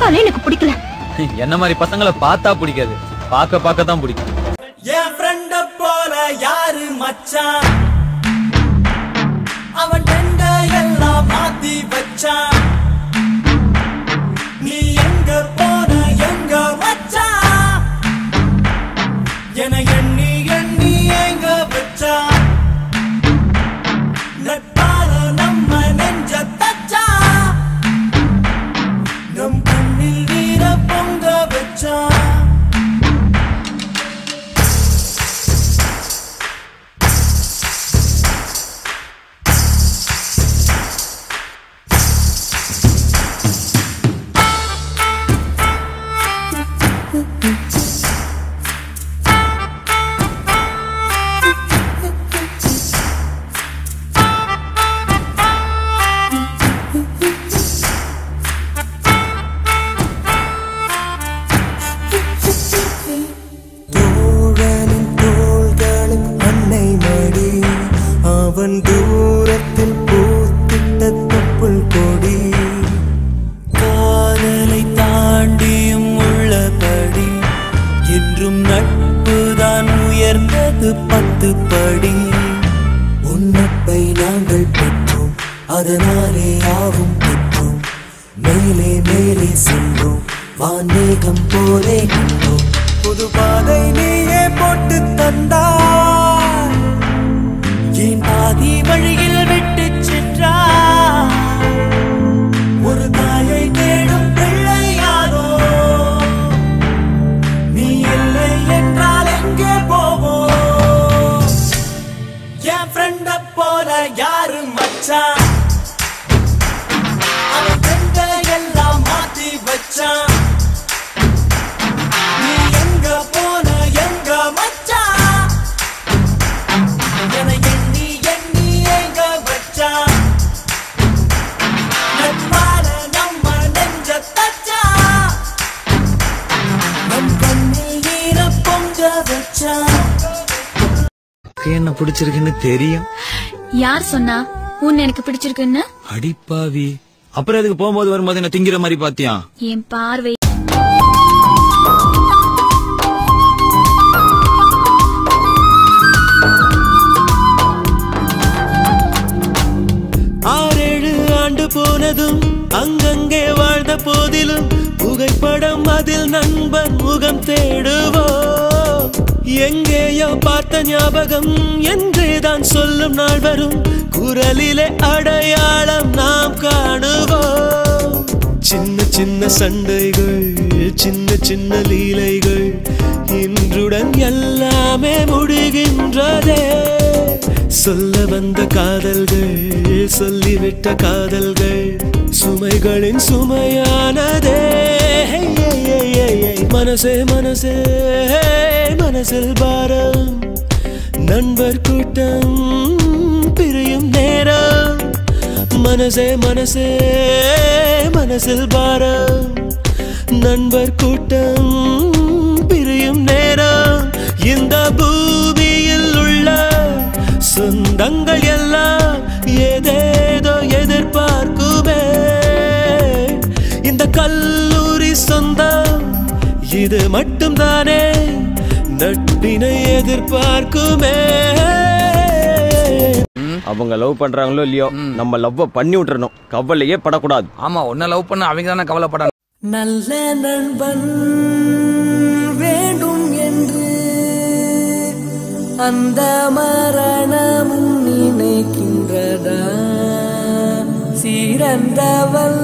பார்த்தாலே எனக்கு பிடிக்கல என்ன மாதிரி பசங்களை பார்த்தா பிடிக்காது பார்க்க பார்க்க தான் பிடிக்கும் என் ஃப்ரெண்ட போல யாரு மச்சான் அவன் டெண்ட எல்லாம் மாத்தி வச்சான் நீ எங்க போன எங்க மச்சான் என எண்ணி எண்ணி எங்க வச்சான் நட்பால நம்ம நெஞ்ச தச்சான் நம் கண்ணில் வீர பொங்க வச்சான் தோழனின் தோள்களும் அன்னை மடி அவன் தூரத்தில் பூத்திட்ட தொப்புள் கொடி காதலை தாண்டியும் உள்ளபடி என்றும் நட்புதான் உயர்ந்தது பத்து படி உன்னப்பை நாங்கள் பெற்றோம் அதனாலே ஆவும் பெற்றோம் மேலே மேலே சென்றோம் வான்மேகம் போலே கண்டோம் புது பாதை நீயே போட்டு தந்தாய் என் பாதி வழியில் விட்டு சென்றாய் ஒரு தாயை தேடும் பிள்ளையாரோ நீ இல்லை என்றால் எங்கே போவோம் என் ஃப்ரெண்ட போல யாரு மச்சான் அவன் ஃப்ரெண்ட எல்லாம் மாத்தி வச்சான் நீ எங்க போன எங்க மச்சான் என எண்ணி எண்ணி எங்க வச்சான் நட்பால நம்ம நெஞ்ச தச்சான் நம் கண்ணில் ஈர பொங்க வச்சான் என்ன பிடிச்சிருக்குன்னு தெரியும் யார் சொன்னா உன்னை எனக்கு பிடிச்சிருக்குன்னு அடிப்பாவி அப்புறம் எதுக்கு போகும்போது வரும்போது என்ன திங்கிற மாதிரி பாத்தியா என் பார்வை ஆறேழு ஆண்டு போனதும் அங்கங்கே வாழ்ந்த போதிலும் புகைப்படம் அதில் நண்பன் முகம் தேடுவோ எங்கேயோ பார்த்த ஞாபகம் என்றேதான் சொல்லும் நாள் வரும் குரலிலே அடையாளம் நாம் காணுவோம் சின்ன சின்ன சண்டைகள் சின்ன சின்ன லீலைகள் இன்றுடன் எல்லாமே முடிகின்றதே சொல்ல வந்த காதல்கள் சொல்லிவிட்ட காதல்கள் சுமைகளின் சுமையானதே மனசே மனசே மனசில் பாரம் நண்பர் கூட்டம் பிரியும் நேரம் மனசே மனசே மனசில் பாரம் நண்பர் கூட்டம் பிரியும் நேரம் இந்த பூமியில் உள்ள சொந்தங்கள் எல்லாம் ஏதேதோ எதிர்பார்க்குமே இந்த கல்லூரி சொந்தம் இது மட்டும்தானே நட்பினை எதிர்பார்க்குமே அவங்க லவ் பண்றாங்களோ இல்லையோ நம்ம லவ் பண்ணி விட்டுறணும் கவலையே படக்கூடாது ஆமா உன்ன லவ் பண்ண அவங்க தானே கவலைப்பட நல்ல நண்பன் வேண்டும் என்று அந்த மரணமும் நினைக்கின்றதா சிறந்தவள்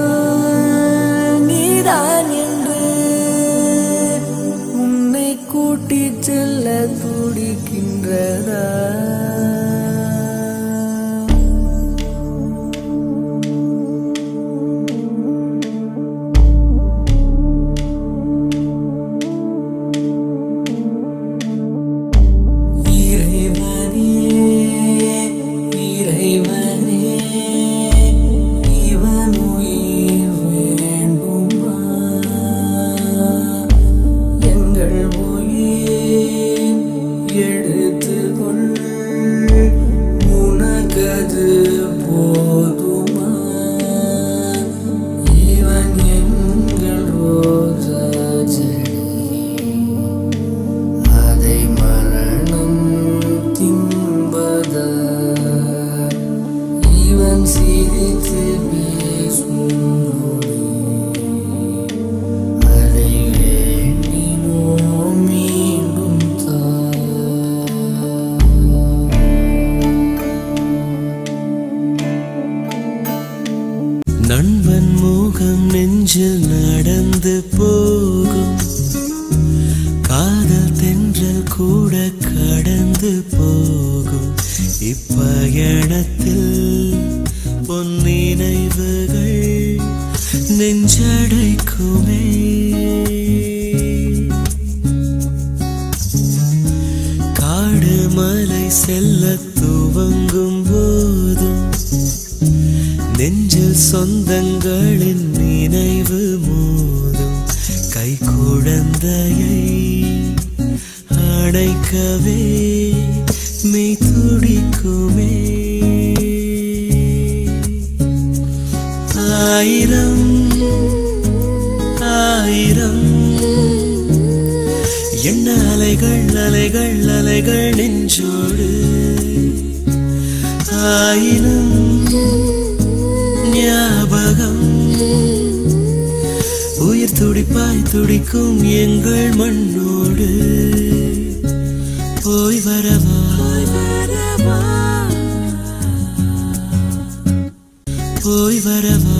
நீதான் என்று உன்னை கூட்டிச் செல்ல துடிக்கின்றதா இறைவனே இறைவனே இவன் உயிர் கடந்து போகும் காதல் தென்றல் கூட கடந்து போகும் இப்பயணத்தில் பொன் நினைவுகள் நெஞ்சடைக்குமே காடு மலை செல்ல துவங்கும் போதும் நெஞ்சில் சொந்தங்களின் நினைவு மோதும் கை குழந்தையை அணைக்கவே மெய் துடிக்குமே ஆயிரம் ஆயிரம் என்ன அலைகள் அலைகள் அலைகள் நெஞ்சோடு ஆயினும் ஞாபகம் உயிர் துடிப்பாய் துடிக்கும் எங்கள் மண்ணோடு போய் வரவா போய் வரவா